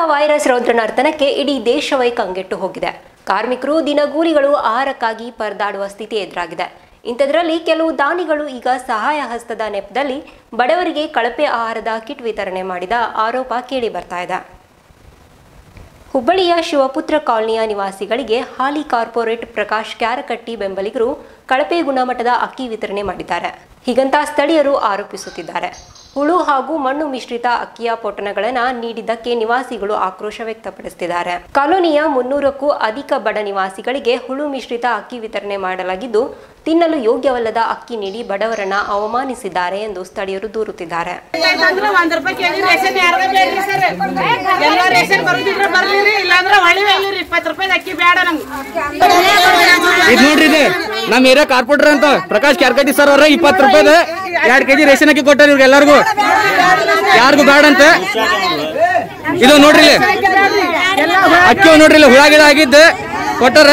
Virus ರೌದ್ರ ನರ್ತನಕ್ಕೆ ಇಡೀ ದೇಶವೇ ಕಂಗೆಟ್ಟು ಹೋಗಿದೆ ಕಾರ್ಮಿಕರು ದಿನಗೂಲಿಗಳು ಆಹಾರಕ್ಕಾಗಿ ಪರದಾಡುವ ಸ್ಥಿತಿ ಎದುರಾಗಿದೆ ಇಂಥದ್ರಲ್ಲಿ ಕೆಲವು ದಾನಿಗಳು ಈಗ ಸಹಾಯ ಹಸ್ತದ ನೆಪದಲ್ಲಿ ಬಡವರಿಗೆ ಕಳಪೆ ಆಹಾರದ ಕಿಟ್ ವಿತರಣೆ ಮಾಡಿದ ಆರೋಪ ಕೇಳಿ ಬರ್ತಾ ಇದೆ ಹುಬ್ಬಳ್ಳಿಯ ಶಿವಪುತ್ರ ಕಾಲನಿಯ ನಿವಾಸಿಗಳಿಗೆ ಹಾಲಿ ಕಾರ್ಪೊರೇಟ್ ಪ್ರಕಾಶ್ ಕ್ಯಾರಕಟ್ಟಿ ಬೆಂಬಲಿಗರು ಕಳಪೆ ಗುಣಮಟ್ಟದ ಅಕ್ಕಿ ವಿತರಣೆ ಮಾಡಿದ್ದಾರೆ ಹೀಗಂತ ಸ್ಥಳೀಯರು ಆರೋಪಿಸುತ್ತಿದ್ದಾರೆ ಹುಳು ಹಾಗೂ ಮಣ್ಣು ಮಿಶ್ರಿತ ಅಕ್ಕಿಯ ಪೊಟ್ಟಣಗಳನ್ನು ನೀಡಿದ್ದಕ್ಕೆ ನಿವಾಸಿಗಳು ಆಕ್ರೋಶ ವ್ಯಕ್ತಪಡಿಸುತ್ತಿದ್ದಾರೆ ಕಾಲೋನಿಯ ಮುನ್ನೂರಕ್ಕೂ ಅಧಿಕ ಬಡ ನಿವಾಸಿಗಳಿಗೆ ಹುಳು ಮಿಶ್ರಿತ ಅಕ್ಕಿ ವಿತರಣೆ ಮಾಡಲಾಗಿದ್ದು ತಿನ್ನಲು ಯೋಗ್ಯವಲ್ಲದ ಅಕ್ಕಿ ನೀಡಿ ಬಡವರನ್ನ ಅವಮಾನಿಸಿದ್ದಾರೆ ಎಂದು ಸ್ಥಳೀಯರು ದೂರುತ್ತಿದ್ದಾರೆ ಅಂದ್ರೆ ಒಂದ್ ರೂಪಾಯಿ ಕೆಜಿ ರೇಷನ್ ಯಾರ್ದ ಬೇಡ್ರಿ ಸರ್ ಎಲ್ಲ ರೇಷನ್ ಬರುದಿದ್ರೆ ಬರ್ಲಿರಿ ಇಲ್ಲಾಂದ್ರೆ ಹೊಳಿ ಒಯ್ಯಿರಿ ಇಪ್ಪತ್ತು ರೂಪಾಯಿ ಅಕ್ಕಿ ಬೇಡ ನಮ್ಗೆ ಇದ್ ನೋಡ್ರಿ ಇದು ನಮ್ ಏರಿಯಾ ಕಾರ್ಪೊರೇಟರ್ ಅಂತ ಪ್ರಕಾಶ್ ಕ್ಯಾರ್ಕಟಿ ಸರ್ ಅವ್ರ ಇಪ್ಪತ್ತು ರೂಪಾಯಿದ ಎರಡ್ ಕೆಜಿ ರೇಷನ್ ಅಕ್ಕಿ ಕೊಟ್ಟಾರ ಇವ್ರಿಗೆ ಎಲ್ಲರಿಗೂ ಯಾರಿಗೂ ಬೇಡ ಅಂತ ಇದು ನೋಡ್ರಿ ಇಲ್ಲಿ ಅಕ್ಕಿ ಒಂದ್ ನೋಡ್ರಿ ಇಲ್ಲಿ ಹುಳ ಗಿಳ ಆಗಿದ್ದು ಕೊಟ್ಟಾರ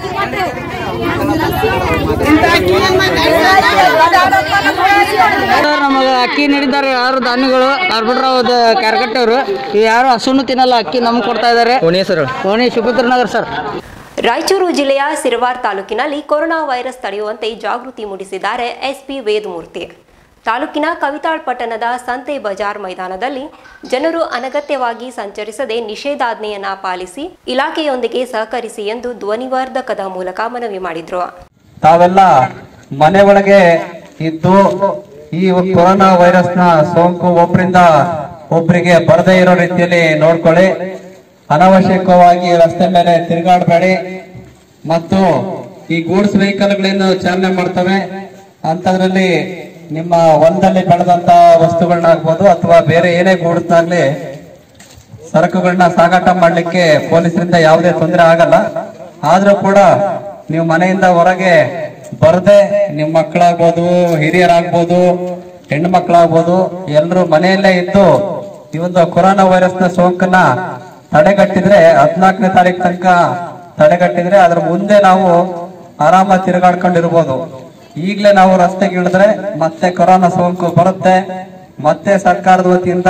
ನಮಗ ಅಕ್ಕಿ ನೀಡಿದ್ದಾರೆ ಯಾರು ಧಾನ್ಯಗಳು ಕಾರ್ಪೊರೇಟರ್ ಅವ್ರ ಕ್ಯಾರ್ಕಟ್ ಅವರು ಯಾರು ಹಸುನು ತಿನ್ನಲ್ಲ ಅಕ್ಕಿ ನಮ್ಗೆ ಕೊಡ್ತಾ ಇದ್ದಾರೆ ಓಣಿ ಸರ್ ಓಣಿ ಶಿವಪುತ್ರ ನಗರ್ ಸರ್ ರಾಯಚೂರು ಜಿಲ್ಲೆಯ ಸಿರವಾರ್ ತಾಲೂಕಿನಲ್ಲಿ ಕೊರೋನಾ ವೈರಸ್ ತಡೆಯುವಂತೆ ಜಾಗೃತಿ ಮೂಡಿಸಿದ್ದಾರೆ ಎಸ್ಪಿ ವೇದಮೂರ್ತಿ ತಾಲೂಕಿನ ಕವಿತಾಳ್ ಪಟ್ಟಣದ ಸಂತೆ ಬಜಾರ್ ಮೈದಾನದಲ್ಲಿ ಜನರು ಅನಗತ್ಯವಾಗಿ ಸಂಚರಿಸದೆ ನಿಷೇಧಾಜ್ಞೆಯನ್ನ ಪಾಲಿಸಿ ಇಲಾಖೆಯೊಂದಿಗೆ ಸಹಕರಿಸಿ ಎಂದು ಧ್ವನಿವರ್ಧಕದ ಮೂಲಕ ಮನವಿ ಮಾಡಿದ್ರು ತಾವೆಲ್ಲ ಮನೆ ಒಳಗೆ ಇದ್ದು ಈ ಕೊರೋನಾ ವೈರಸ್ ನ ಸೋಂಕು ಒಬ್ಬರಿಂದ ಒಬ್ಬರಿಗೆ ಬರದೇ ಇರೋ ರೀತಿಯಲ್ಲಿ ನೋಡ್ಕೊಳ್ಳಿ ಅನಾವಶ್ಯಕವಾಗಿ ರಸ್ತೆ ಮೇಲೆ ತಿರುಗಾಡಬೇಡಿ ಮತ್ತು ಈ ಗೂಡ್ಸ್ ವೆಹಿಕಲ್ಗಳೇನು ಚಾಲನೆ ಮಾಡ್ತವೆ ಅಂತದ್ರಲ್ಲಿ ನಿಮ್ಮ ಹೊಲದಲ್ಲಿ ಬೆಳೆದಂತ ವಸ್ತುಗಳನ್ನಾಗ್ಬೋದು ಅಥವಾ ಬೇರೆ ಏನೇ ಗೂಡ್ಸ್ನಾಗ್ಲಿ ಸರಕುಗಳನ್ನ ಸಾಗಾಟ ಮಾಡ್ಲಿಕ್ಕೆ ಪೊಲೀಸರಿಂದ ಯಾವುದೇ ತೊಂದರೆ ಆಗಲ್ಲ ಆದ್ರೂ ಕೂಡ ನೀವು ಮನೆಯಿಂದ ಹೊರಗೆ ಬರದೆ ನಿಮ್ ಮಕ್ಕಳಾಗ್ಬೋದು ಹಿರಿಯರಾಗ್ಬೋದು ಹೆಣ್ಣು ಮಕ್ಕಳಾಗ್ಬೋದು ಎಲ್ಲರೂ ಮನೆಯಲ್ಲೇ ಇದ್ದು ಈ ಒಂದು ಕೊರೋನಾ ವೈರಸ್ ನ ಸೋಂಕನ್ನ ತಡೆಗಟ್ಟಿದ್ರೆ ಹದ್ನಾಲ್ಕನೇ ತಾರೀಕು ತನಕ ತಡೆಗಟ್ಟಿದ್ರೆ ಅದ್ರ ಮುಂದೆ ನಾವು ಆರಾಮ ತಿರುಗಾಡ್ಕೊಂಡಿರ್ಬೋದು ಈಗ್ಲೇ ನಾವು ರಸ್ತೆಗೆ ಇಳಿದ್ರೆ ಮತ್ತೆ ಕೊರೋನಾ ಸೋಂಕು ಬರುತ್ತೆ ಮತ್ತೆ ಸರ್ಕಾರದ ವತಿಯಿಂದ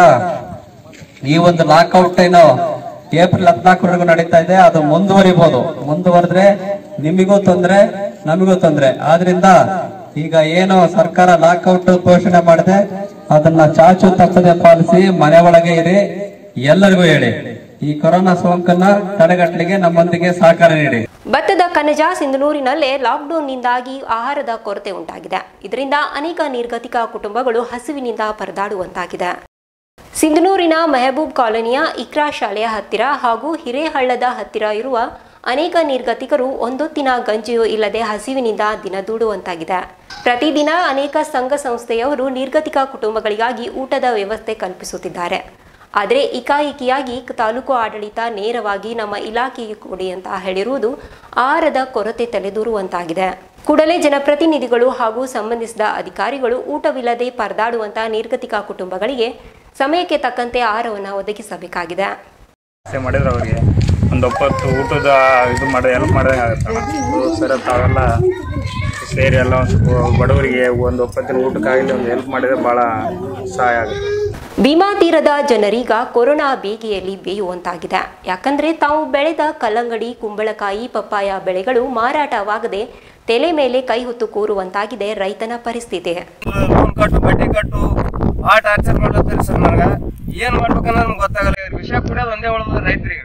ಈ ಒಂದು ಲಾಕ್ಔಟ್ ಏನು ಏಪ್ರಿಲ್ ಹದಿನಾಲ್ಕರವರೆಗೂ ನಡೀತಾ ಇದೆ ಅದು ಮುಂದುವರಿಬಹುದು ಮುಂದುವರೆದ್ರೆ ನಿಮಗೂ ತೊಂದ್ರೆ ನಮಗೂ ತೊಂದ್ರೆ ಆದ್ರಿಂದ ಈಗ ಏನು ಸರ್ಕಾರ ಲಾಕ್ಔಟ್ ಘೋಷಣೆ ಮಾಡಿದೆ ಅದನ್ನ ಚಾಚು ತಪ್ಪದೆ ಪಾಲಿಸಿ ಮನೆ ಒಳಗೆ ಇರಿ ಎಲ್ಲರಿಗೂ ಹೇಳಿ ಈ ಕೊರೋನಾ ಸೋಂಕನ್ನ ತಡೆಗಟ್ಟಲಿಕ್ಕೆ ನಮ್ಮೊಂದಿಗೆ ಸಹಕಾರ ನೀಡಿ ಭತ್ತದ ಕನಜ ಸಿಂಧನೂರಿನಲ್ಲೇ ಲಾಕ್ಡೌನ್ನಿಂದಾಗಿ ಆಹಾರದ ಕೊರತೆ ಉಂಟಾಗಿದೆ ಇದರಿಂದ ಅನೇಕ ನಿರ್ಗತಿಕ ಕುಟುಂಬಗಳು ಹಸಿವಿನಿಂದ ಪರದಾಡುವಂತಾಗಿದೆ ಸಿಂಧನೂರಿನ ಮೆಹಬೂಬ್ ಕಾಲೋನಿಯ ಇಕ್ರಾ ಶಾಲೆಯ ಹತ್ತಿರ ಹಾಗೂ ಹಿರೇಹಳ್ಳದ ಹತ್ತಿರ ಇರುವ ಅನೇಕ ನಿರ್ಗತಿಕರು ಒಂದೊತ್ತಿನ ಗಂಜಿಯೂ ಇಲ್ಲದೆ ಹಸಿವಿನಿಂದ ದಿನ ದೂಡುವಂತಾಗಿದೆ ಪ್ರತಿದಿನ ಅನೇಕ ಸಂಘ ಸಂಸ್ಥೆಯವರು ನಿರ್ಗತಿಕ ಕುಟುಂಬಗಳಿಗಾಗಿ ಊಟದ ವ್ಯವಸ್ಥೆ ಕಲ್ಪಿಸುತ್ತಿದ್ದಾರೆ ಆದರೆ ಇಕಾಯಿಕಿಯಾಗಿ ತಾಲೂಕು ಆಡಳಿತ ನೇರವಾಗಿ ನಮ್ಮ ಇಲಾಖೆಗೆ ಕೊಡಿ ಅಂತ ಹೇಳಿರುವುದು ಆಹಾರದ ಕೊರತೆ ತಲೆದೂರುವಂತಾಗಿದೆ ಕೂಡಲೇ ಜನಪ್ರತಿನಿಧಿಗಳು ಹಾಗೂ ಸಂಬಂಧಿಸಿದ ಅಧಿಕಾರಿಗಳು ಊಟವಿಲ್ಲದೆ ಪರದಾಡುವಂತ ನಿರ್ಗತಿಕ ಕುಟುಂಬಗಳಿಗೆ ಸಮಯಕ್ಕೆ ತಕ್ಕಂತೆ ಆಹಾರವನ್ನು ಒದಗಿಸಬೇಕಾಗಿದೆ ವ್ಯವಸ್ಥೆ ಮಾಡಿದ್ರೆ ಅವ್ರಿಗೆ ಒಂದು ಒಪ್ಪತ್ತು ಊಟದ ಇದು ಮಾಡಿ ಹೆಲ್ಪ್ ಮಾಡಿದಂಗೆ ಆಗುತ್ತಲ್ಲ ಸರ್ ತಾವೆಲ್ಲ ಸೇರಿ ಎಲ್ಲ ಒಂದು ಸ್ವಲ್ಪ ಬಡವರಿಗೆ ಒಂದು ಒಪ್ಪತ್ತಿನ ಊಟಕ್ಕಾಗಲಿ ಒಂದು ಹೆಲ್ಪ್ ಮಾಡಿದ್ರೆ ಭಾಳ ಸಹಾಯ ಆಗುತ್ತೆ ಭೀಮಾ ತೀರದ ಜನರೀಗ ಕೊರೋನಾ ಬೇಗೆಯಲ್ಲಿ ಬೇಯುವಂತಾಗಿದೆ ಯಾಕಂದ್ರೆ ತಾವು ಬೆಳೆದ ಕಲ್ಲಂಗಡಿ ಕುಂಬಳಕಾಯಿ ಪಪ್ಪಾಯ ಬೆಳೆಗಳು ಮಾರಾಟವಾಗದೆ ತಲೆ ಮೇಲೆ ಕೈ ಹೊತ್ತು ಕೂರುವಂತಾಗಿದೆ ರೈತನ ಪರಿಸ್ಥಿತಿ ಲೋನ್ ಕಟ್ಟು ಬಡ್ಡಿ ಕಟ್ಟು ಆ ಟಾರ್ಚರ್ ಮಾಡ್ಲತ್ತಾರೆ ಸರ್ ನನಗ ಏನ್ ಮಾಡ್ಬೇಕನ್ನೋದು ನಮ್ಗೆ ಗೊತ್ತಾಗಲ್ಲ ಇವ್ರ್ ವಿಷಯ ಕುಡಿಯೋದು ಒಂದೇ ಉಳ್ದ ರೈತರಿಗೆ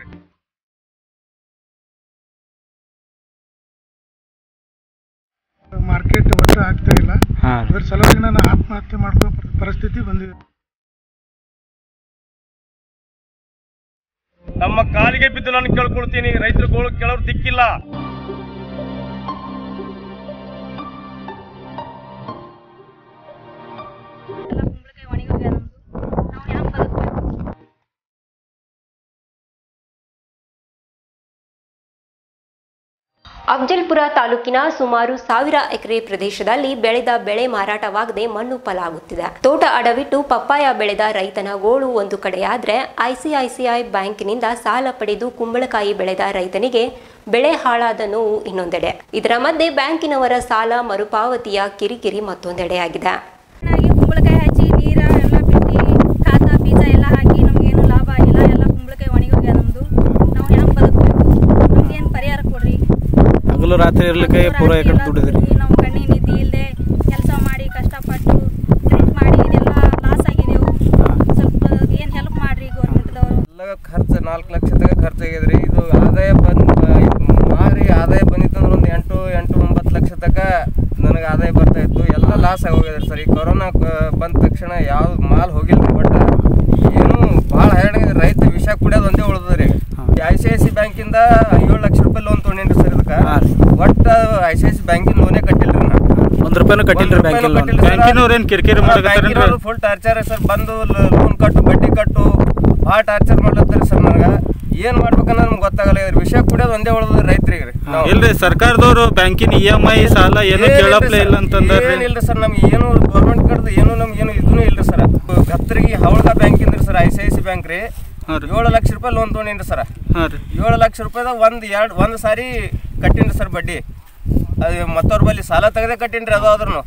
ಮಾರ್ಕೆಟ್ ಒಟ್ಟು ಆಗ್ತಾ ಇಲ್ಲ ಅದ್ರ ಸಲುವಾಗಿ ನಾನು ಆತ್ಮಹತ್ಯೆ ಮಾಡ್ಕೋ ಪರಿಸ್ಥಿತಿ ಬಂದಿದೆ ನಮ್ಮ ಕಾಲಿಗೆ ಬಿದ್ದು ನಾನು ಕೇಳ್ಕೊಳ್ತೀನಿ ರೈತರು ಕೆಲವ್ರು ದಿಕ್ಕಿಲ್ಲ ಅಫ್ಜಲ್ಪುರ ತಾಲೂಕಿನ ಸುಮಾರು ಸಾವಿರ ಎಕರೆ ಪ್ರದೇಶದಲ್ಲಿ ಬೆಳೆದ ಬೆಳೆ ಮಾರಾಟವಾಗದೆ ಮಣ್ಣು ಪಾಲಾಗುತ್ತಿದೆ ತೋಟ ಅಡವಿಟ್ಟು ಪಪ್ಪಾಯ ಬೆಳೆದ ರೈತನ ಗೋಳು ಒಂದು ಕಡೆಯಾದ್ರೆ ಐಸಿಐಸಿಐ ಬ್ಯಾಂಕಿನಿಂದ ಸಾಲ ಪಡೆದು ಕುಂಬಳಕಾಯಿ ಬೆಳೆದ ರೈತನಿಗೆ ಬೆಳೆ ಹಾಳಾದ ನೋವು ಇನ್ನೊಂದೆಡೆ ಇದರ ಮಧ್ಯೆ ಬ್ಯಾಂಕಿನವರ ಸಾಲ ಮರುಪಾವತಿಯ ಕಿರಿಕಿರಿ ಮತ್ತೊಂದೆಡೆಯಾಗಿದೆ ಚೆನ್ನಾಗಿ ಕುಂಬಳಕಾಯಿ ಹಚ್ಚಿ ನೀರ ಎಲ್ಲ ಬಿಟ್ಟು ಖಾತ ಬೀಜ ಎಲ್ಲ ಹಾಕಿ ನಮಗೇನು ಲಾಭ ಆಗಿಲ್ಲ ಎಲ್ಲ ಕುಂಬಳಕಾಯಿ ಒಣಗೋಗ್ಯದ ಮತ್ತೆ ಇರ್ಲಿಕ್ಕೆ ಪೂರ ಈ ಕಡೆ ದುಡಿದ್ರಿ ನಾವು ಕಣ್ಣಿನ ನಿದ್ದೆ ಇಲ್ಲದೆ ಕೆಲಸ ಮಾಡಿ ಕಷ್ಟಪಟ್ಟು ಡ್ರಿಂಕ್ ಮಾಡಿ ಇದೆಲ್ಲ ಲಾಸ್ ಆಗಿದೆವು ಸ್ವಲ್ಪ ಏನು ಹೆಲ್ಪ್ ಮಾಡ್ರಿ ಗೌರ್ಮೆಂಟ್ದವರು ಎಲ್ಲ ಖರ್ಚು ನಾಲ್ಕು ಲಕ್ಷ ತನಕ ಖರ್ಚಾಗ್ಯದ್ರಿ ಇದು ಆದಾಯ ಬಂದ್ ಮಾರಿ ಆದಾಯ ಬಂದಿತ್ತಂದ್ರೆ ಒಂದು ಎಂಟು ಎಂಟು ಒಂಬತ್ತು ಲಕ್ಷ ತನಕ ನನಗೆ ಆದಾಯ ಬರ್ತಾ ಇತ್ತು ಎಲ್ಲ ಲಾಸ್ ಆಗೋಗ್ಯದ್ರಿ ಸರ್ ಈ ಕೊರೋನಾ ಕ- ಬಂದ ತಕ್ಷಣ ಯಾವ ಮಾಲ್ ಹೋಗಿಲ್ಲ ಬಟ್ ಏನು ಭಾಳ ಹೈರಾಣ ರೈತ ವಿಷ ಕುಡಿಯೋದು ಒಂದೇ ಉಳ್ದದ್ರಿ ಐ ಸಿ ಐ ಸಿ ಬ್ಯಾಂಕಿಂದ ಏಳು ಲಕ್ಷ ರೂಪಾಯಿ ಲೋನ್ ತೊಗೊಂಡೇನ್ರಿ ಸರ್ ಇದಕ್ಕೆ ಒಟ್ಟು ಐ ಸಿ ಐ ಸಿ ಬ್ಯಾಂಕಿನ ಲೋನೇ ಕಟ್ಟಿಲ್ರಿ ನಾ ಒಂದ್ ರೂಪಾಯಿನೂ ಕಟ್ಟಿಲ್ರಿ ಬ್ಯಾಂಕಿನ ಲೋನ್ ಬ್ಯಾಂಕಿನವ್ರು ಏನ್ ಕಿರಿಕಿರಿ ಮಾಡಕತ್ತಾರೇನ್ರಿ? ಫುಲ್ ಟಾರ್ಚರ್ ಸರ್ ಬಂದು ಲೋನ್ ಕಟ್ಟು ಬಡ್ಡಿ ಕಟ್ಟು ಭಾಳ ಟಾರ್ಚರ್ ಮಾಡ್ಲತ್ತಾರೆ ಸರ್ ನನಗೆ ಏನ್ ಮಾಡ್ಬೇಕನ್ನ ನಮ್ಗೆ ಗೊತ್ತಾಗಲ್ಲ ಇದ್ರ ವಿಷಯ ಕುಡಿಯೋದು ಒಂದೇ ಉಳ್ದದ ರೈತರಿಗೆ ರೀ ನಾವು. ಇಲ್ರಿ ಸರ್ಕಾರದವ್ರು ಬ್ಯಾಂಕಿನ ಇ ಎಂ ಐ ಸಾಲ ಏನು ಏನಿಲ್ರಿ ಕೇಳಪ್ಲೇ ಸರ್. ಇಲ್ಲ ಅಂತಂದ್ರಿ ಏನಿಲ್ರಿ ಸರ್ ನಮ್ಗೆ ಏನು ಗೌರ್ಮೆಂಟ್ ಕಡ್ದು ಏನು ನಮ್ಗೆ ಏನು ಇದೂ ಇಲ್ರಿ ಸರ್ ಗತ್ತರಿಗೆ ಹವಳಗ ಬ್ಯಾಂಕ್ ಇಂದ್ರಿ sir I C I C bank ರೀ ಏಳು ಲಕ್ಷ ರೂಪಾಯಿ ಲೋನ್ ತೊಗೊಂಡೇನ್ರಿ ಸರ್ ಹಾಂ ರೀ ಏಳು ಲಕ್ಷ ರೂಪಾಯಿದಾಗ ಒಂದು ಎರಡು ಒಂದು ಸಾರಿ ಕಟ್ಟೀನಿ ಸರ್ ಬಡ್ಡಿ ಅದು ಮತ್ತವ್ರ ಬಲ್ಲಿ ಸಾಲ ತೆಗೆದೇ ಕಟ್ಟೀನಿ ಅದು ಆದ್ರೂ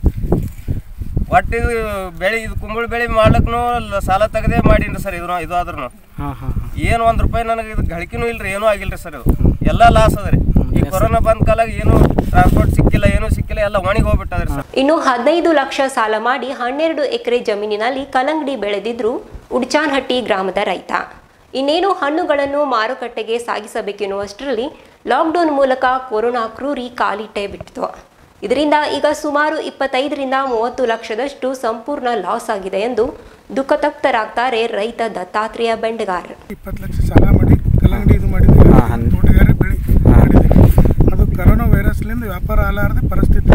ಒಟ್ಟು ಇದು ಬೆಳೆ ಇದು ಕುಂಬಳ ಬೆಳೆ ಮಾಡ್ಲಕ್ಕೂ ಸಾಲ ತೆಗೆದೇ ಮಾಡೀನಿ ಸರ್ ಇದು ಇದು ಆದ್ರೂ ಹಾಂ ಹಾಂ ಏನು ಒಂದು ರೂಪಾಯಿ ನನಗೆ ಇದು ಗಳಿಕೆನೂ ಇಲ್ರಿ ಏನೂ ಆಗಿಲ್ರಿ ಸರ್ ಇದು ಎಲ್ಲ ಲಾಸ್ ಅದ ರೀ ಈ ಕೊರೋನಾ ಬಂದ ಕಾಲಾಗ ಏನು ಟ್ರಾನ್ಸ್ಪೋರ್ಟ್ ಸಿಕ್ಕಿಲ್ಲ ಏನೂ ಸಿಕ್ಕಿಲ್ಲ ಎಲ್ಲ ಒಣಗಿ ಹೋಗ್ಬಿಟ್ಟದ್ರಿ ಸರ್ ಇನ್ನು ಹದಿನೈದು ಲಕ್ಷ ಸಾಲ ಮಾಡಿ ಹನ್ನೆರಡು ಎಕರೆ ಜಮೀನಿನಲ್ಲಿ ಕಲ್ಲಂಗಡಿ ಬೆಳೆದಿದ್ರು ಉಡ್ಚಾನ್ಹಟ್ಟಿ ಗ್ರಾಮದ ರೈತ ಇನ್ನೇನು ಹಣ್ಣುಗಳನ್ನು ಮಾರುಕಟ್ಟೆಗೆ ಸಾಗಿಸಬೇಕೆನ್ನುವಷ್ಟರಲ್ಲಿ ಲಾಕ್ಡೌನ್ ಮೂಲಕ ಕೊರೋನಾ ಕ್ರೂರಿ ಕಾಲಿಟ್ಟೇ ಬಿಟ್ಟಿತು ಇದರಿಂದ ಈಗ ಸುಮಾರು ಇಪ್ಪತ್ತೈದರಿಂದ ಮೂವತ್ತು ಲಕ್ಷದಷ್ಟು ಸಂಪೂರ್ಣ ಲಾಸ್ ಆಗಿದೆ ಎಂದು ದುಃಖತಪ್ತರಾಗ್ತಾರೆ ರೈತ ದತ್ತಾತ್ರೇಯ ಬೆಂಡಗಾರ್ ಇಪ್ಪತ್ತು ಲಕ್ಷ ಸಾಲ ಮಾಡಿ ಕಲ್ಲಂಗಡಿ ಇದು ಮಾಡಿದ್ವಿ ತೋಟಗಾರಿ ಬೆಳೆ ಮಾಡಿದ್ವಿ ಅದು ಕರೋನಾ ವೈರಸ್ಲಿಂದ ವ್ಯಾಪಾರ ಆಲಾರದೆ ಪರಿಸ್ಥಿತಿ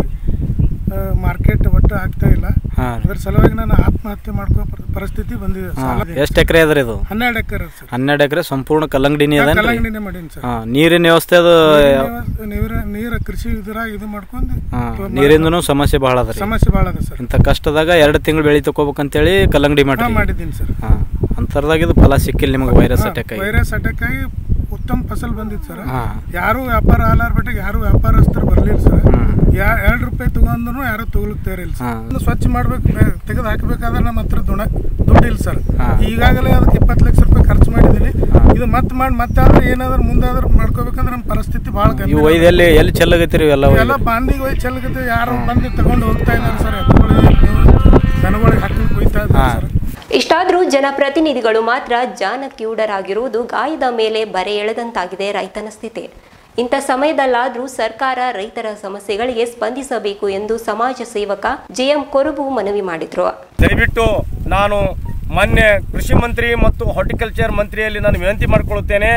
ಮಾರ್ಕೆಟ್ ಒಟ್ಟು ಆಗ್ತಾ ಇಲ್ಲ ಹಾಂ ಅದ್ರ ಸಲುವಾಗಿ ನಾನು ಆತ್ಮಹತ್ಯೆ ಮಾಡ್ಕೋ ಪರ- ಪರಿಸ್ಥಿತಿ ಬಂದಿದೆ ಸಾಲ ಎಷ್ಟು ಎಕರೆ ಅದ್ರಿ ಇದು ಹನ್ನೆರಡು ಎಕರೆ ಸರ್ ಹನ್ನೆರಡು ಎಕರೆ ಸಂಪೂರ್ಣ ಕಲ್ಲಂಗಡಿನೇ ಅದೇನ್ರಿ ಕಲ್ಲಂಗಡಿನೇ ಮಾಡೀನಿ ಸರ್ ಹಾಂ ನೀರಿನ ವ್ಯವಸ್ಥೆ ಅದು ನೀರ ನೀರ ಕೃಷಿ ಇದ್ರಾಗ ಇದು ಮಾಡ್ಕೊಂಡು ಹಾಂ ನೀರಿಂದನೂ ಸಮಸ್ಯೆ ಭಾಳ ಅದ ರೀ ಸಮಸ್ಯೆ ಭಾಳ ಅದ ಸರ್ ಇಂಥ ಕಷ್ಟದಾಗ ಎರಡು ತಿಂಗಳು ಬೆಳೆ ತಗೋಬೇಕಂತೇಳಿ ಕಲ್ಲಂಗಡಿ ಹಾ, ಮಾಡ್ರಿ ಮಾಡಿದ್ದೀನಿ ಸರ್ ಹಾಂ ಅಂತರ್ದಾಗ ಇದು ಫಲ ಸಿಕ್ಕಿಲ್ಲ ನಿಮಗೆ ವೈರಸ್ ಅಟ್ಯಾಕ್ ಆಗಿ ವೈರಸ್ ಅಟ್ಯಾಕ್ ಆಗಿ ಉತ್ತಮ ಫಸಲ್ ಬಂದಿತ್ತು ಸರ್ ಹಾ. ಯಾರು ವ್ಯಾಪಾರ ಆಲಾರ್ ಬಿಟ್ಟಿಗೆ ಯಾರು ವ್ಯಾಪಾರಸ್ಥರು ಬರ್ಲಿಲ್ಲ ಸರ್ ಎರಡು ರೂಪಾಯಿ ತಗೊಂಡ್ರು ಯಾರು ತಗೊಳಕ್ ತಯಾರಿಲ್ಲ ಹಾ. ಸರ್ ಸ್ವಚ್ಛ ಮಾಡ್ಬೇಕು ತೆಗೆದು ಹಾಕಬೇಕಾದ್ರೆ ನಮ್ಮ ಹತ್ರ ದುಣ ದುಡ್ಡು ಇಲ್ಲ ಸರ್ ಈಗಾಗಲೇ ಅದಕ್ಕೆ ಇಪ್ಪತ್ತು ಲಕ್ಷ ರೂಪಾಯಿ ಖರ್ಚು ಮಾಡಿದ್ದೀನಿ ಇದು ಮತ್ತೆ ಮಾಡಿ ಮತ್ತೆ ಆದ್ರೆ ಏನಾದ್ರು ಮುಂದಾದ್ರೂ ಮಾಡ್ಕೋಬೇಕಂದ್ರೆ ನಮ್ಮ ಪರಿಸ್ಥಿತಿ ಭಾಳ ಇವು ಒಯ್ದು ಎಲ್ಲಿ ಎಲ್ಲಿ ಚೆಲ್ಲಗತ್ತೀರಿ ಇವೆಲ್ಲ ಒಯ್ದು? ಎಲ್ಲ ಬಾಂದಿಗೆ ಹೋಗಿ ಚೆಲ್ಗತ್ತೆ ಯಾರು ಬಂದು ತಗೊಂಡು ಹೋಗ್ತಾ ಇದ್ದಾರೆ ಸರ್ ಎತ್ತುಗಳಿಗೆ ದನಗಳಿಗೆ ಹಾಕಲಿಕ್ಕೆ ಹೋಗ್ತಾ ಇದ್ದಾರೆ ಸರ್ ಇಷ್ಟಾದರೂ ಜನಪ್ರತಿನಿಧಿಗಳು ಮಾತ್ರ ಜಾನಕ್ಯೂಡರಾಗಿರುವುದು ಗಾಯದ ಮೇಲೆ ಬರೆ ಎಳೆದಂತಾಗಿದೆ ರೈತನ ಸ್ಥಿತಿ ಇಂಥ ಸಮಯದಲ್ಲಾದರೂ ಸರ್ಕಾರ ರೈತರ ಸಮಸ್ಯೆಗಳಿಗೆ ಸ್ಪಂದಿಸಬೇಕು ಎಂದು ಸಮಾಜ ಸೇವಕ ಜೆಎಂ ಕೊರುಬು ಮನವಿ ಮಾಡಿದ್ರು ದಯವಿಟ್ಟು ನಾನು ಮೊನ್ನೆ ಕೃಷಿ ಮಂತ್ರಿ ಮತ್ತು ಹಾರ್ಟಿಕಲ್ಚರ್ ಮಂತ್ರಿಯಲ್ಲಿ ನಾನು ವಿನಂತಿ ಮಾಡಿಕೊಳ್ಳುತ್ತೇನೆ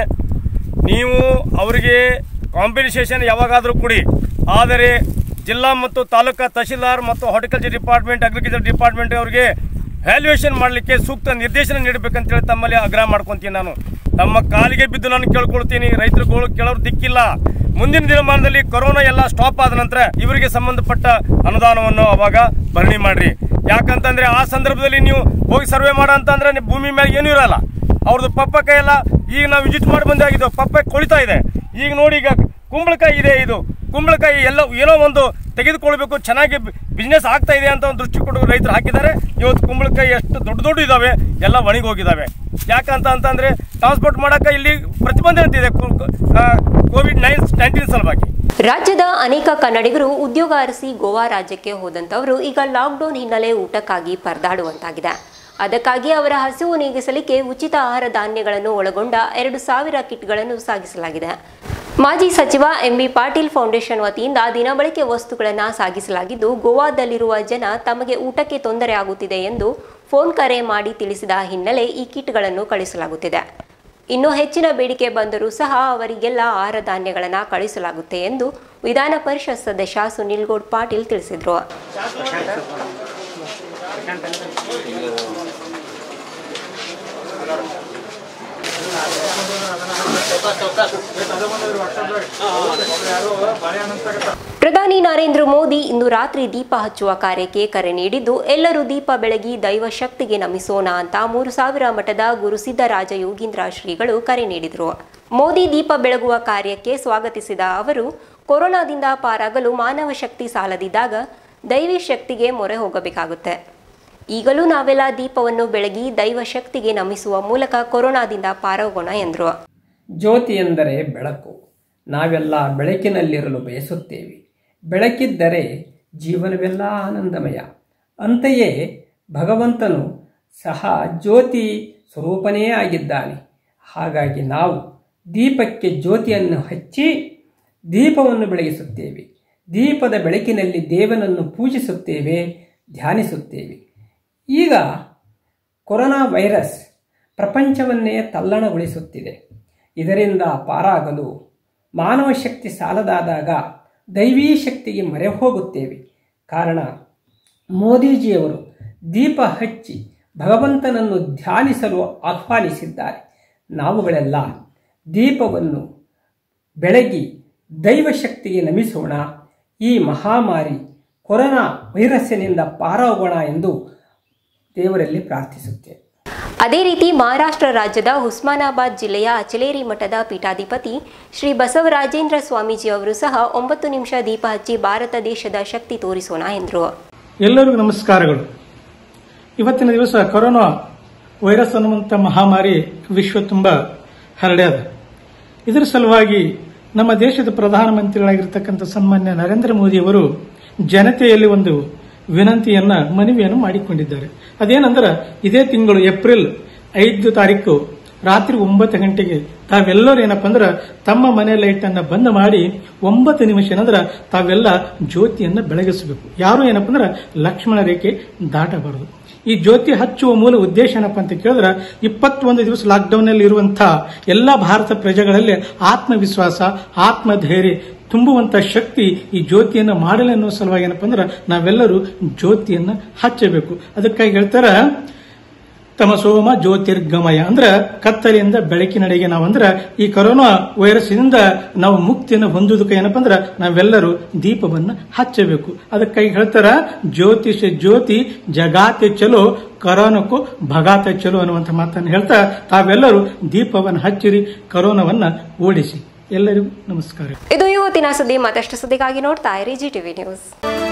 ನೀವು ಅವರಿಗೆ ಕಾಂಪೆನ್ಸೇಷನ್ ಯಾವಾಗಾದರೂ ಕೊಡಿ ಆದರೆ ಜಿಲ್ಲಾ ಮತ್ತು ತಾಲೂಕಾ ತಹಶೀಲ್ದಾರ್ ಮತ್ತು ಹಾರ್ಟಿಕಲ್ಚರ್ ಡಿಪಾರ್ಟ್ಮೆಂಟ್ ಅಗ್ರಿಕಲ್ಚರ್ ಡಿಪಾರ್ಟ್ಮೆಂಟ್ ಅವರಿಗೆ ವ್ಯಾಲ್ಯೂಯೇಷನ್ ಮಾಡಲಿಕ್ಕೆ ಸೂಕ್ತ ನಿರ್ದೇಶನ ನೀಡಬೇಕಂತೇಳಿ ತಮ್ಮಲ್ಲಿ ಆಗ್ರಹ ಮಾಡ್ಕೊತೀನಿ ನಾನು ತಮ್ಮ ಕಾಲಿಗೆ ಬಿದ್ದು ನಾನು ಕೇಳ್ಕೊಳ್ತೀನಿ ರೈತರುಗಳು ಕೇಳೋರು ದಿಕ್ಕಿಲ್ಲ ಮುಂದಿನ ದಿನಮಾನದಲ್ಲಿ ಕೊರೋನಾ ಎಲ್ಲ ಸ್ಟಾಪ್ ಆದ ನಂತರ ಇವರಿಗೆ ಸಂಬಂಧಪಟ್ಟ ಅನುದಾನವನ್ನು ಅವಾಗ ಭರಣಿ ಮಾಡ್ರಿ ಯಾಕಂತಂದ್ರೆ ಆ ಸಂದರ್ಭದಲ್ಲಿ ನೀವು ಹೋಗಿ ಸರ್ವೆ ಮಾಡೋ ಅಂತಂದ್ರೆ ನೀವು ಭೂಮಿ ಮೇಲೆ ಏನೂ ಇರಲ್ಲ ಅವ್ರದ್ದು ಪಪ್ಪಕಾಯಿ ಎಲ್ಲ ಈಗ ನಾವು ವಿಸಿಟ್ ಮಾಡಿ ಬಂದಾಗಿದ್ದು ಪಪ್ಪಾಯಿ ಕೊಳಿತಾ ಇದೆ ಈಗ ನೋಡಿ ಈಗ ಕುಂಬಳಕಾಯಿ ಇದೆ ಇದು ಕುಂಬಳಕಾಯಿ ಎಲ್ಲ ಏನೋ ಒಂದು ತೆಗೆದುಕೊಳ್ಬೇಕು ಚೆನ್ನಾಗಿ ಬಿಸ್ನೆಸ್ ಆಗ್ತಾ ಇದೆ ಅಂತ ಒಂದು ದೃಷ್ಟಿ ಕೊಟ್ಟು ರೈತರು ಹಾಕಿದ್ದಾರೆ ಇವತ್ತು ಕುಂಬಳಕಾಯಿ ಎಷ್ಟು ದೊಡ್ಡ ದೊಡ್ಡ ಇದಾವೆ ಎಲ್ಲ ಒಣಗಿ ಹೋಗಿದ್ದಾವೆ ಯಾಕಂತ ಅಂತಂದ್ರೆ ಟ್ರಾನ್ಸ್ಪೋರ್ಟ್ ಮಾಡಕ್ಕೆ ಇಲ್ಲಿ ಪ್ರತಿಬಂಧ ಅಂತಿದೆ ಕೋವಿಡ್ ನೈನ್ ನೈನ್ಟೀನ್ ಸಲುವಾಗಿ ರಾಜ್ಯದ ಅನೇಕ ಕನ್ನಡಿಗರು ಉದ್ಯೋಗ ಅರಸಿ ಗೋವಾ ರಾಜ್ಯಕ್ಕೆ ಹೋದಂತವರು ಈಗ ಲಾಕ್ಡೌನ್ ಹಿನ್ನೆಲೆ ಊಟಕ್ಕಾಗಿ ಪರದಾಡುವಂತಾಗಿದೆ ಅದಕ್ಕಾಗಿ ಅವರ ಹಸಿವು ನೀಗಿಸಲಿಕ್ಕೆ ಉಚಿತ ಆಹಾರ ಧಾನ್ಯಗಳನ್ನು ಒಳಗೊಂಡ ಎರಡು ಸಾವಿರ ಕಿಟ್ಗಳನ್ನು ಸಾಗಿಸಲಾಗಿದೆ ಮಾಜಿ ಸಚಿವ ಎಂಬಿ ಪಾಟೀಲ್ ಫೌಂಡೇಶನ್ ವತಿಯಿಂದ ದಿನಬಳಕೆ ವಸ್ತುಗಳನ್ನು ಸಾಗಿಸಲಾಗಿದ್ದು ಗೋವಾದಲ್ಲಿರುವ ಜನ ತಮಗೆ ಊಟಕ್ಕೆ ತೊಂದರೆ ಆಗುತ್ತಿದೆ ಎಂದು ಫೋನ್ ಕರೆ ಮಾಡಿ ತಿಳಿಸಿದ ಹಿನ್ನೆಲೆ ಈ ಕಿಟ್ಗಳನ್ನು ಕಳಿಸಲಾಗುತ್ತಿದೆ ಇನ್ನು ಹೆಚ್ಚಿನ ಬೇಡಿಕೆ ಬಂದರೂ ಸಹ ಅವರಿಗೆಲ್ಲ ಆಹಾರ ಧಾನ್ಯಗಳನ್ನು ಕಳಿಸಲಾಗುತ್ತೆ ಎಂದು ವಿಧಾನ ಪರಿಷತ್ ಸದಸ್ಯ ಸುನಿಲ್ ಗೌಡ್ ಪಾಟೀಲ್ ತಿಳಿಸಿದರು ಪ್ರಧಾನಿ ನರೇಂದ್ರ ಮೋದಿ ಇಂದು ರಾತ್ರಿ ದೀಪ ಹಚ್ಚುವ ಕಾರ್ಯಕ್ಕೆ ಕರೆ ನೀಡಿದ್ದು ಎಲ್ಲರೂ ದೀಪ ಬೆಳಗಿ ದೈವ ಶಕ್ತಿಗೆ ನಮಿಸೋಣ ಅಂತ ಮೂರು ಸಾವಿರ ಮಠದ ಗುರು ಸಿದ್ದರಾಜ ಯೋಗೀಂದ್ರ ಶ್ರೀಗಳು ಕರೆ ನೀಡಿದರು ಮೋದಿ ದೀಪ ಬೆಳಗುವ ಕಾರ್ಯಕ್ಕೆ ಸ್ವಾಗತಿಸಿದ ಅವರು ಕೊರೋನಾದಿಂದ ಪಾರಾಗಲು ಮಾನವ ಶಕ್ತಿ ಸಾಲದಿದ್ದಾಗ ದೈವಿ ಶಕ್ತಿಗೆ ಮೊರೆ ಹೋಗಬೇಕಾಗುತ್ತೆ ಈಗಲೂ ನಾವೆಲ್ಲ ದೀಪವನ್ನು ಬೆಳಗಿ ದೈವ ಶಕ್ತಿಗೆ ನಮಿಸುವ ಮೂಲಕ ಕೊರೋನಾದಿಂದ ಪಾರಾಗೋಣ ಎಂದರು ಜ್ಯೋತಿ ಎಂದರೆ ಬೆಳಕು ನಾವೆಲ್ಲ ಬೆಳಕಿನಲ್ಲಿರಲು ಬಯಸುತ್ತೇವೆ ಬೆಳಕಿದ್ದರೆ ಜೀವನವೆಲ್ಲ ಆನಂದಮಯ ಅಂತೆಯೇ ಭಗವಂತನು ಸಹ ಜ್ಯೋತಿ ಸ್ವರೂಪನೇ ಆಗಿದ್ದಾನೆ ಹಾಗಾಗಿ ನಾವು ದೀಪಕ್ಕೆ ಜ್ಯೋತಿಯನ್ನು ಹಚ್ಚಿ ದೀಪವನ್ನು ಬೆಳಗಿಸುತ್ತೇವೆ ದೀಪದ ಬೆಳಕಿನಲ್ಲಿ ದೇವನನ್ನು ಪೂಜಿಸುತ್ತೇವೆ ಧ್ಯಾನಿಸುತ್ತೇವೆ ಈಗ ಕೊರೋನಾ ವೈರಸ್ ಪ್ರಪಂಚವನ್ನೇ ತಲ್ಲಣಗೊಳಿಸುತ್ತಿದೆ ಇದರಿಂದ ಪಾರಾಗಲು ಮಾನವ ಶಕ್ತಿ ಸಾಲದಾದಾಗ ದೈವೀ ಶಕ್ತಿಗೆ ಮೊರೆ ಹೋಗುತ್ತೇವೆ ಕಾರಣ ಮೋದಿಜಿಯವರು ದೀಪ ಹಚ್ಚಿ ಭಗವಂತನನ್ನು ಧ್ಯಾನಿಸಲು ಆಹ್ವಾನಿಸಿದ್ದಾರೆ ನಾವುಗಳೆಲ್ಲ ದೀಪವನ್ನು ಬೆಳಗಿ ದೈವಶಕ್ತಿಗೆ ನಮಿಸೋಣ ಈ ಮಹಾಮಾರಿ ಕೊರೋನಾ ವೈರಸ್ಸಿನಿಂದ ಪಾರಾಗೋಣ ಎಂದು ದೇವರಲ್ಲಿ ಪ್ರಾರ್ಥಿಸುತ್ತೇವೆ ಅದೇ ರೀತಿ ಮಹಾರಾಷ್ಟ್ರ ರಾಜ್ಯದ ಹುಸ್ಮಾನಾಬಾದ್ ಜಿಲ್ಲೆಯ ಅಚಲೇರಿ ಮಠದ ಪೀಠಾಧಿಪತಿ ಶ್ರೀ ಬಸವರಾಜೇಂದ್ರ ಸ್ವಾಮೀಜಿ ಅವರು ಸಹ ಒಂಬತ್ತು ನಿಮಿಷ ದೀಪ ಹಚ್ಚಿ ಭಾರತ ದೇಶದ ಶಕ್ತಿ ತೋರಿಸೋಣ ಎಂದರು ಎಲ್ಲರಿಗೂ ನಮಸ್ಕಾರಗಳು ಇವತ್ತಿನ ದಿವಸ ಕೊರೋನಾ ವೈರಸ್ ಅನ್ನುವಂಥ ಮಹಾಮಾರಿ ವಿಶ್ವ ತುಂಬ ಹರಡ್ಯದ ಇದರ ಸಲುವಾಗಿ ನಮ್ಮ ದೇಶದ ಪ್ರಧಾನಮಂತ್ರಿಗಳಾಗಿರ್ತಕ್ಕಂಥ ಸನ್ಮಾನ್ಯ ನರೇಂದ್ರ ಮೋದಿಯವರು ಜನತೆಯಲ್ಲಿ ಒಂದು ವಿನಂತಿಯನ್ನ ಮನವಿಯನ್ನು ಮಾಡಿಕೊಂಡಿದ್ದಾರೆ ಅದೇನಂದ್ರೆ ಇದೇ ತಿಂಗಳು ಏಪ್ರಿಲ್ ಐದು ತಾರೀಕು ರಾತ್ರಿ ಒಂಬತ್ತು ಗಂಟೆಗೆ ತಾವೆಲ್ಲರೂ ಏನಪ್ಪ ಅಂದ್ರೆ ತಮ್ಮ ಮನೆ ಲೈಟ್ ಅನ್ನ ಬಂದ್ ಮಾಡಿ ಒಂಬತ್ತು ನಿಮಿಷ ಏನಂದ್ರೆ ತಾವೆಲ್ಲ ಜ್ಯೋತಿಯನ್ನ ಬೆಳಗಿಸಬೇಕು ಯಾರು ಏನಪ್ಪ ಅಂದ್ರೆ ಲಕ್ಷ್ಮಣ ರೇಖೆ ದಾಟಬಾರದು ಈ ಜ್ಯೋತಿ ಹಚ್ಚುವ ಮೂಲ ಉದ್ದೇಶ ಏನಪ್ಪ ಅಂತ ಕೇಳಿದ್ರೆ ಇಪ್ಪತ್ತೊಂದು ದಿವಸ ಲಾಕ್ಡೌನ್ ಅಲ್ಲಿ ಇರುವಂತಹ ಎಲ್ಲ ಭಾರತ ಪ್ರಜೆಗಳಲ್ಲಿ ಆತ್ಮವಿಶ್ವಾಸ ಆತ್ಮಧೈರ್ಯ ತುಂಬುವಂತ ಶಕ್ತಿ ಈ ಜ್ಯೋತಿಯನ್ನು ಮಾಡಲಿ ಅನ್ನೋ ಸಲುವಾಗಿ ಏನಪ್ಪ ಅಂದ್ರೆ ನಾವೆಲ್ಲರೂ ಜ್ಯೋತಿಯನ್ನ ಹಚ್ಚಬೇಕು ಅದಕ್ಕಾಗಿ ಹೇಳ್ತಾರ ತಮಸೋಮ ಜ್ಯೋತಿರ್ಗಮಯ ಅಂದ್ರೆ ಕತ್ತಲೆಯಿಂದ ಬೆಳಕಿನಡೆಗೆ ನಾವಂದ್ರ ಈ ಕೊರೋನಾ ವೈರಸ್ ಇಂದ ನಾವು ಮುಕ್ತಿಯನ್ನು ಹೊಂದುವುದಕ್ಕೆ ಏನಪ್ಪ ಅಂದ್ರೆ ನಾವೆಲ್ಲರೂ ದೀಪವನ್ನು ಹಚ್ಚಬೇಕು ಅದಕ್ಕಾಗಿ ಹೇಳ್ತಾರ ಜ್ಯೋತಿಷ ಜ್ಯೋತಿ ಜಗಾತೆ ಚಲೋ ಕರೋನಕ್ಕೂ ಭಗಾತೆ ಚಲೋ ಅನ್ನುವಂಥ ಮಾತನ್ನು ಹೇಳ್ತಾ ತಾವೆಲ್ಲರೂ ದೀಪವನ್ನು ಹಚ್ಚಿರಿ ಕರೋನವನ್ನ ಓಡಿಸಿ ಎಲ್ಲರಿಗೂ ನಮಸ್ಕಾರ ಇದು ಇವತ್ತಿನ ಸುದ್ದಿ ಮತ್ತಷ್ಟು ಸುದ್ದಿಗಾಗಿ ನೋಡ್ತಾ ಇರಿ ಜಿ ಟಿವಿ ನ್ಯೂಸ್